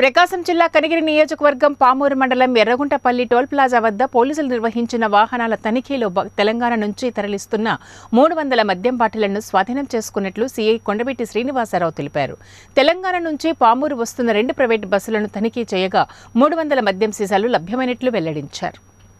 ప్రకాశం జిల్లా కనిగిరి నియోజకవర్గం పామూరు మండలం ఎర్రగుంటపల్లి టోల్ ప్లాజా వద్ద పోలీసులు నిర్వహించిన వాహనాల తనిఖీలో బ- తెలంగాణ నుంచి తరలిస్తున్న మూడు వందల మద్యం బాటిళ్లను స్వాధీనం చేసుకున్నట్లు సీఐ కొండబెట్టి శ్రీనివాసరావు తెలిపారు తెలంగాణ నుంచి పామూరు వస్తున్న రెండు ప్రైవేటు బస్సులను తనిఖీ చేయగా మూడు వందల మద్యం సీసాలు లభ్యమైనట్లు వెల్లడించారు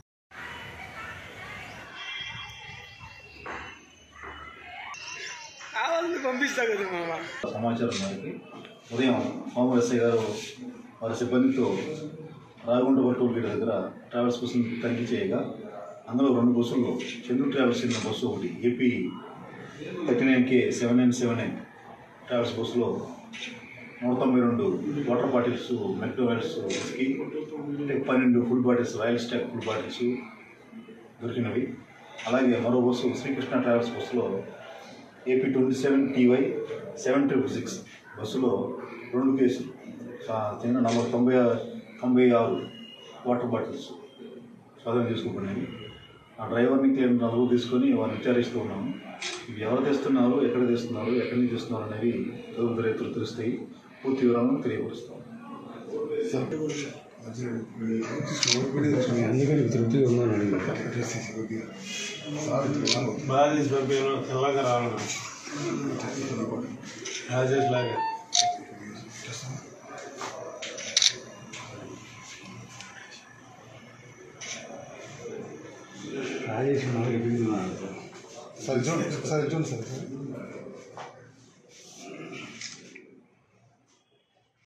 కావాలని పంపిస్తా కదా మామ సమాచారం మేరకు ఉదయం హోమ్ ఎస్ఐ గారు వారి సిబ్బందితో రాయగుంట టోల్ గేట్ దగ్గర ట్రావెల్స్ బస్సును తనిఖీ చేయగా అందులో రెండు బస్సుల్లో చంద్రు ట్రావెల్స్ చెందిన బస్సు ఒకటి AP thirty nine K seven nine seven nine travels బస్సులో నూట తొంభై రెండు వాటర్ బాటిల్స్ మెక్డోవెల్స్ విస్కీ పన్నెండు food bottles Royal Stag food bottles దొరికినవి అలాగే మరో బస్సు శ్రీకృష్ణ ట్రావెల్స్ బస్సులో AP twenty seven TY seven triple six బస్సులో రెండు కేసులు సా- చిన్న నలభై తొంభై ఆ- తొంభై ఆరు వాటర్ బాటిల్స్ స్వాధీనం చేసుకోబడినవి ఆ డ్రైవర్ని క్లీన్ నలుగురు తీసుకొని వారిని విచారిస్తూ ఉన్నాము ఇవి ఎవరు తెస్తున్నారు ఎక్కడ తెస్తున్నారు ఎక్కడి నుంచి తెస్తున్నారు అనేవి తదుపరి రైతులు తెలుస్తాయి పూర్తి వివరాలను తెలియపరుస్తాం అందుకని తృప్తిగా ఉన్నాను బాగా తీసి పంపాను తెల్లగా రావడం రాజేష్ లాగా రాజేష్ నాలుగు సార్ చూడండి సార్ చూడండి సార్